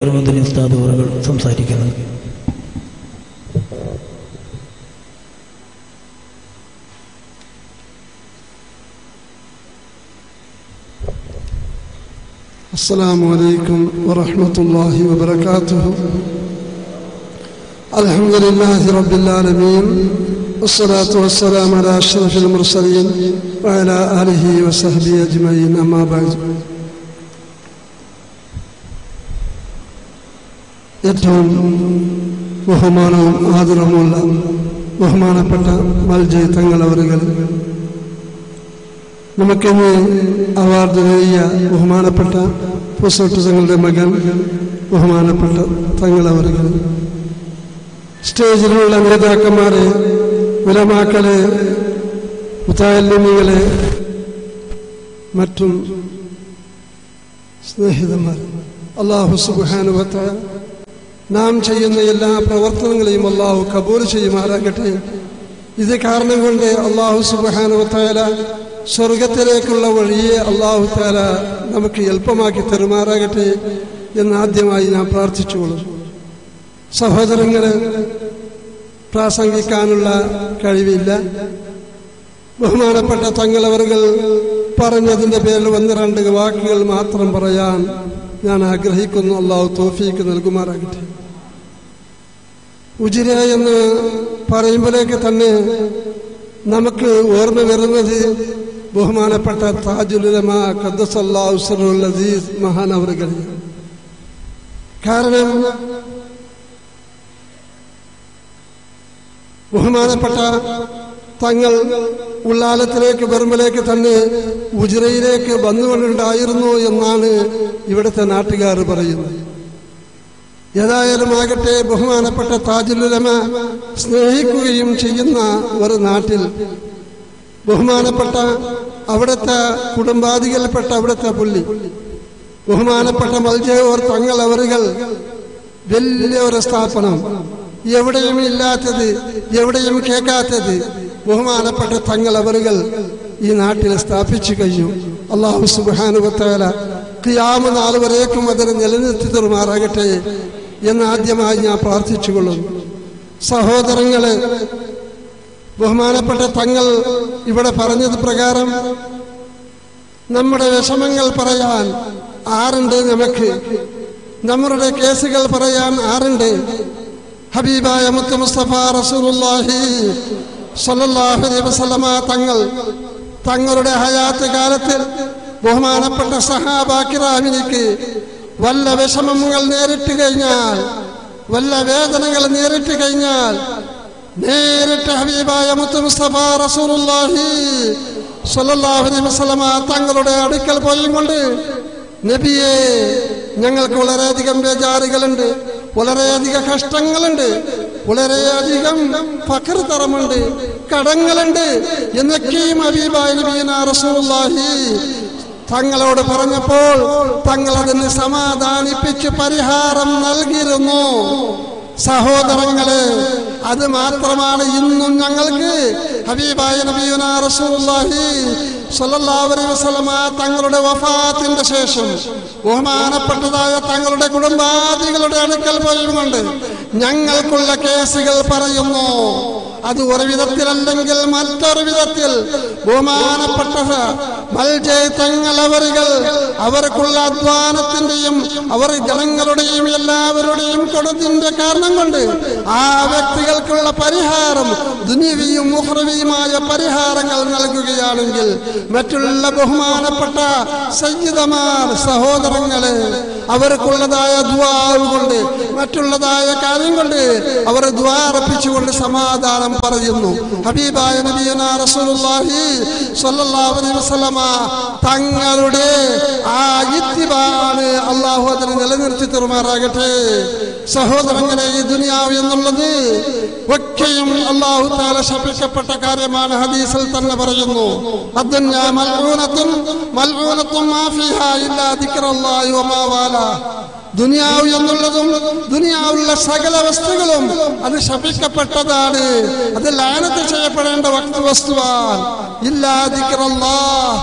സർവദിനി ഉസ്താദ് അവറുകൾ സംസാരിക്കുന്നത് السلام عليكم ورحمة الله وبركاته الحمد لله رب العالمين والصلاة والسلام على أشرف المرسلين وعلى آله وصحبه أجمعين أما بعد ഏറ്റവും ബഹുമാനവും ആദരവുമുള്ള ബഹുമാനപ്പെട്ട മൽജയ് തങ്ങളവറുകൾ നമുക്കിന്ന് അവാർഡ് നേടിയ ബഹുമാനപ്പെട്ട പൂസോട്ട് തങ്ങളുടെ മകൻ ബഹുമാനപ്പെട്ട തങ്ങളവറുകൾ സ്റ്റേജിലുള്ള നേതാക്കന്മാരെ വിലമാക്കളെ മുത്താലിമികളെ മറ്റും സ്നേഹിതന്മാർ അള്ളാഹു സുബാനുഭത്ത നാം ചെയ്യുന്ന എല്ലാ പ്രവർത്തനങ്ങളെയും അള്ളാഹു കബൂൽ ചെയ്യുമാറാകട്ടെ ഇത് കാരണം കൊണ്ട് അള്ളാഹു സുബാനുഭത്തായ സ്വർഗത്തിലേക്കുള്ള വഴിയെ അള്ളാഹു താല നമുക്ക് എളുപ്പമാക്കി തെരുമാറാകട്ടെ എന്ന് ആദ്യമായി ഞാൻ പ്രാർത്ഥിച്ചുകൊള്ളും സഹോദരങ്ങളെ പ്രാസംഗിക്കാനുള്ള കഴിവില്ല ബഹുമാനപ്പെട്ട തങ്ങളവറുകൾ പറഞ്ഞതിന്റെ പേരിൽ ഒന്ന് രണ്ട് വാക്കുകൾ മാത്രം പറയാൻ ഞാൻ ആഗ്രഹിക്കുന്നു അള്ളാഹു തോഫീക്ക് നൽകുമാറാകട്ടെ ഉജിര എന്ന് പറയുമ്പോഴേക്ക് തന്നെ നമുക്ക് ഓർമ്മ വരുന്നത് ബഹുമാനപ്പെട്ട താജുലുലമ ഖദ്ദസല്ലാഹുസറുൽ അസീസ് മഹാനവറുകൾ കാരണം ബഹുമാനപ്പെട്ട തങ്ങൾ ഉള്ളാലത്തിലേക്ക് വരുമ്പോഴേക്ക് തന്നെ ഉജിറയിലേക്ക് വന്നുകൊണ്ടുണ്ടായിരുന്നു എന്നാണ് ഇവിടുത്തെ നാട്ടുകാർ പറയുന്നത് ഏതായാലും ആകട്ടെ ബഹുമാനപ്പെട്ട താജുലുലമ സ്നേഹിക്കുകയും ചെയ്യുന്ന ഒരു നാട്ടിൽ ബഹുമാനപ്പെട്ട അവിടുത്തെ കുടുംബാദികളിൽപ്പെട്ട അവിടുത്തെ പുള്ളി ബഹുമാനപ്പെട്ട മൽജയോർ തങ്ങൾ അവറുകൾ വലിയ ഒരു സ്ഥാപനം എവിടെയും ഇല്ലാത്തത് എവിടെയും കേൾക്കാത്തത് ബഹുമാനപ്പെട്ട തങ്ങൾ അവറുകൾ ഈ നാട്ടിൽ സ്ഥാപിച്ചു കഴിഞ്ഞു അള്ളാഹു സുബാനുഭത്താല ക്രിയാമ നാൾ വരേക്കും അതിന് നിലനിർത്തി തരുമാറാകട്ടെ എന്ന് ആദ്യമായി ഞാൻ പ്രാർത്ഥിച്ചുകൊള്ളുന്നു സഹോദരങ്ങളെ ബഹുമാനപ്പെട്ട തങ്ങൾ ഇവിടെ പറഞ്ഞത് പ്രകാരം നമ്മുടെ വിഷമങ്ങൾ പറയാൻ ആരുണ്ട് നമുക്ക് നമ്മുടെ കേസുകൾ പറയാൻ ആരുണ്ട് ഹബീബായ മുത്ത് മുസ്തഫ റസൂലുള്ളാഹി സല്ലല്ലാഹു അലൈഹി വസല്ലമ തങ്ങൾ തങ്ങളുടെ ഹയാത്ത് കാലത്തിൽ ബഹുമാനപ്പെട്ട സഹാബാക്കിറാമിനിക്ക് വല്ല വിഷമങ്ങൾ നേരിട്ട് കഴിഞ്ഞാൽ വല്ല വേദനകൾ നേരിട്ട് കഴിഞ്ഞാൽ നേരിട്ട് ഹബീബായ മുത്ത് മുസ്തഫ റസൂലുള്ളാഹി സല്ലല്ലാഹു അലൈഹി വസല്ലമ തങ്ങളുടെ അടുക്കൽ പോയും കൊണ്ട് നബിയെ ഞങ്ങൾക്ക് വളരെയധികം ബേജാറുകളുണ്ട് വളരെയധികം കഷ്ടങ്ങളുണ്ട് വളരെയധികം ഫഖർതരമുണ്ട് കടങ്ങളുണ്ട് എന്നൊക്കെയും ഹബീബായ നബീന റസൂലുള്ളാഹി തങ്ങളോട് പറഞ്ഞപ്പോൾ തങ്ങൾ അതിന് സമാധാനിപ്പിച്ച് പരിഹാരം നൽകിയിരുന്നു സഹോദരങ്ങളെ അത് മാത്രമാണ് ഇന്നും ഞങ്ങൾക്ക് ഹബീബായ നബിയുന റസൂലുള്ളാഹി സ്വല്ലല്ലാഹു അലൈഹി വസല്ലമ തങ്ങളുടെ വഫാത്തിന്റെ ശേഷം ബഹുമാനപ്പെട്ടതായ തങ്ങളുടെ കുടുംബാദികളുടെ അടുക്കൽ പോയുകൊണ്ട് ഞങ്ങൾക്കുള്ള കേസുകൾ പറയുന്നു അത് ഒരു വിധത്തിലല്ലെങ്കിൽ മറ്റൊരു വിധത്തിൽ ബഹുമാനപ്പെട്ട മൽജയ് തങ്ങളവരുകൾ അവർക്കുള്ള അധ്വാനത്തിന്റെയും അവർ ജനങ്ങളുടെയും എല്ലാവരുടെയും കൊടുത്തിന്റെ കാരണം കൊണ്ട് ആ വ്യക്തികൾക്കുള്ള പരിഹാരം ദുനിവിയും മുഹ്റവിയുമായ പരിഹാരങ്ങൾ നൽകുകയാണെങ്കിൽ മറ്റുള്ള ബഹുമാനപ്പെട്ട സയ്യിദമാർ സഹോദരങ്ങളെ അവർക്കുള്ളതായ ദ്വാവ് കൊണ്ട് മറ്റുള്ളതായ കാര്യം കൊണ്ട് അവർ ദ്വാരപ്പിച്ചുകൊണ്ട് സമാധാനം പറയുന്നു ഹബീബായ നബിയന റസൂലുള്ളാഹി സ്വല്ലല്ലാഹു അലൈഹി വസല്ലമ തങ്ങളുടെ ആ ഇത്തിബാണ് അള്ളാഹു അതിനെ നിലനിർത്തി തരുമാറാകട്ടെ സഹോദരങ്ങളെ ഈ ദുനിയാവ് എന്നുള്ളത് ഒക്കെയും അള്ളാഹു താല ശപിക്കപ്പെട്ട കാര്യമാണ് ഹദീസിൽ തന്നെ പറയുന്നു അദ്ദുന്യ മൽഊനത്തുൻ മൽഊനത്തുൻ മാ ഫീഹാ ഇല്ലാ ദിക്റുല്ലാഹി വമാ വാലാ ദുനിയാവ് എന്നുള്ളതും ദുനിയാവുള്ള സകല വസ്തുക്കളും അത് ശപിക്കപ്പെട്ടതാണ് അത് ലാനത്ത് ചെയ്യപ്പെടേണ്ട വസ്തു വസ്തുവാൻ ഇല്ലാതിക്കറല്ലാ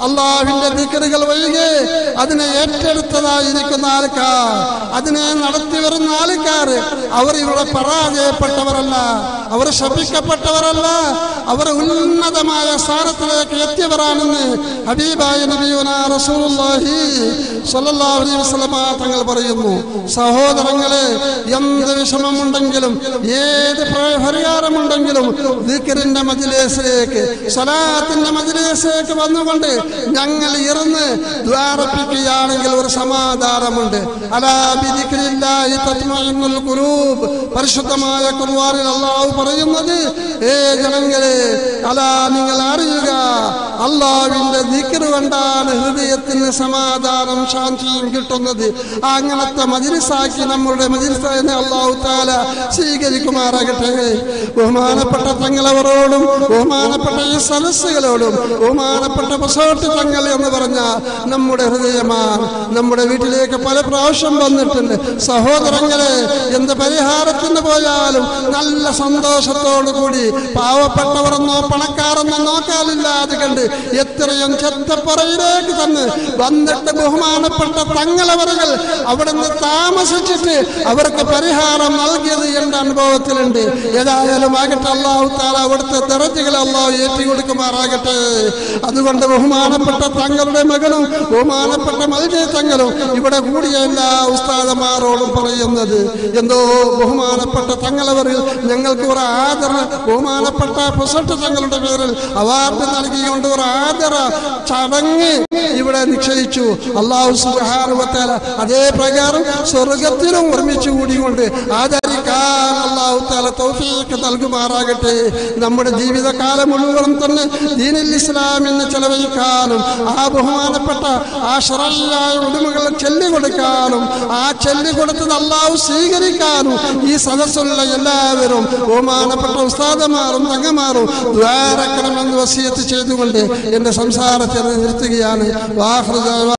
അള്ളാഹുവിന്റെ ദിക്കറുകൾ ഒഴികെ അതിനെ ഏറ്റെടുത്തതായിരിക്കുന്ന ആൾക്കാർ അതിനെ നടത്തി വരുന്ന ആൾക്കാർ അവർ ഇവിടെ പരാജയപ്പെട്ടവരല്ല അവർ ശപിക്കപ്പെട്ടവരല്ല അവർ ഉന്നതമായ സ്ഥാനത്തിലേക്ക് എത്തിയവരാണെന്ന് ഹബീബായ നബിയുന റസൂലുള്ളാഹി സ്വല്ലല്ലാഹു അലൈഹി വസല്ലമ തങ്ങൾ പറയുന്നു സഹോദരങ്ങളെ എന്ത് വിഷമമുണ്ടെങ്കിലും ഏത് പ്ര- പരിഹാരമുണ്ടെങ്കിലും ദിക്റിന്റെ മജിലേസിലേക്ക് സ്വലാത്തിന്റെ മജിലേസിലേക്ക് വന്നുകൊണ്ട് ഞങ്ങൾ ഇരുന്ന് ദ്വാരപ്പിക്കുകയാണെങ്കിൽ ഒരു സമാധാനമുണ്ട് അലാ ബിദിക്രില്ലാഹി തത്മഇന്നുൽ ഖുലൂബ് പരിശുദ്ധമായ ഖുർആനിൽ അല്ലാഹു പറയുന്നത് ഏ ജനങ്ങളെ അലാ നിങ്ങൾ അറിയുക അള്ളാഹുവിന്റെ ദിക്ർ കൊണ്ടാണ് ഹൃദയത്തിന് സമാധാനം ശാന്തിയും കിട്ടുന്നത് അങ്ങനത്തെ മജിലിസാക്കി നമ്മുടെ മജിലിസിനെ അള്ളാഹു താല സ്വീകരിക്കുമാറാകട്ടെ ബഹുമാനപ്പെട്ട തങ്ങളവരോടും ബഹുമാനപ്പെട്ട ഈ സദസ്സുകളോടും ബഹുമാനപ്പെട്ട പസോട്ട് തങ്ങൾ എന്ന് പറഞ്ഞ നമ്മുടെ ഹൃദയമാണ് നമ്മുടെ വീട്ടിലേക്ക് പല പ്രാവശ്യം വന്നിട്ടുണ്ട് സഹോദരങ്ങളെ എന്ത് പരിഹാരത്തിന് പോയാലും നല്ല സന്തോഷത്തോടു കൂടി പാവപ്പെട്ടവരെന്നോ പണക്കാരെന്നോ നോക്കാനില്ലാതെ കണ്ട് എത്രയും ചെത്തപ്പറയിലേക്ക് തന്നെ വന്നിട്ട് ബഹുമാനപ്പെട്ട തങ്ങളവറുകൾ അവിടുന്ന് താമസിച്ചിട്ട് അവർക്ക് പരിഹാരം നൽകിയത് എന്റെ അനുഭവത്തിലുണ്ട് ഏതായാലും ആകട്ടെ അള്ളാഹു താല അവിടുത്തെ തെറച്ചുകൾ അള്ളാഹു ഏറ്റിക്കൊടുക്കുമാറാകട്ടെ അതുകൊണ്ട് ബഹുമാനപ്പെട്ട തങ്ങളുടെ മകനും ബഹുമാനപ്പെട്ട മൽജയ തങ്ങളും ഇവിടെ കൂടിയ എല്ലാ ഉസ്താദമാരോടും പറയുന്നത് എന്തോ ബഹുമാനപ്പെട്ട തങ്ങളവരിൽ ഞങ്ങൾക്ക് ഒരു ആദര ബഹുമാനപ്പെട്ട പ്രസന്റ് തങ്ങളുടെ പേരിൽ അവാർഡ് നൽകിക്കൊണ്ട് ഒരു ആദര ചടങ്ങ് ഇവിടെ നിശ്ചയിച്ചു അള്ളാഹു സുഹാനുവത്താല അതേ പ്രകാരം സ്വർഗത്തിലും ഒരുമിച്ച് കൂടിക്കൊണ്ട് ആദരിക്കാൻ അള്ളാഹു താല തൗഫീഖ് നൽകുമാറാകട്ടെ നമ്മുടെ ജീവിതകാലം മുഴുവൻ തന്നെ ദീനിൽ ഇസ്ലാമിന് ചെലവഴിക്കാനും ആ ബഹുമാനപ്പെട്ട ആ ഷറയായ ഉടമകളെ ചൊല്ലിക്കൊടുക്കാനും ആ ചൊല്ലിക്കൊടുത്തത് അള്ളാഹു സ്വീകരിക്കാനും ഈ സദസ്സുള്ള എല്ലാവരും ബഹുമാനപ്പെട്ട ഉസ്താദമാരും തങ്ങമാരും ദ്വാരക്കണമെന്ന് വസിയത്ത് ചെയ്തുകൊണ്ട് എന്റെ സംസാരത്തെ നിർത്തുകയാണ് വാഹൃദ